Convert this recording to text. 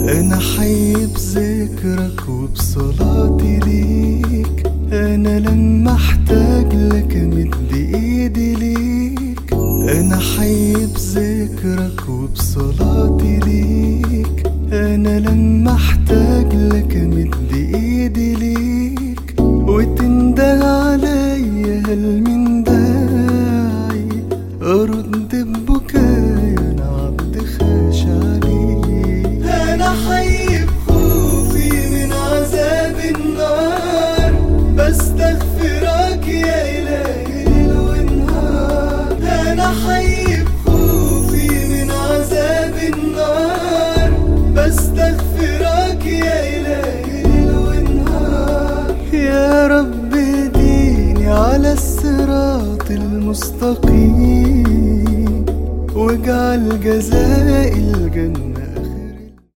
أنا حي بذكرك وبصلاتي ليك أنا لما أحتاج لك أمد إيدي ليك أنا حي بذكرك وبصلاتي ليك أنا لما أحتاج لك أمد إيدي ليك وتنده عليا هل من داعي أرد ببكايا أنا عبد خاشع ليك أنا حي بخوفي من عذاب النار بستغفرك يا إلهي ليل ونهار أنا حي بخوفي من عذاب النار بستغفرك يا إلهي ليل ونهار يا رب ديني على الصراط المستقيم واجعل جزائي الجنة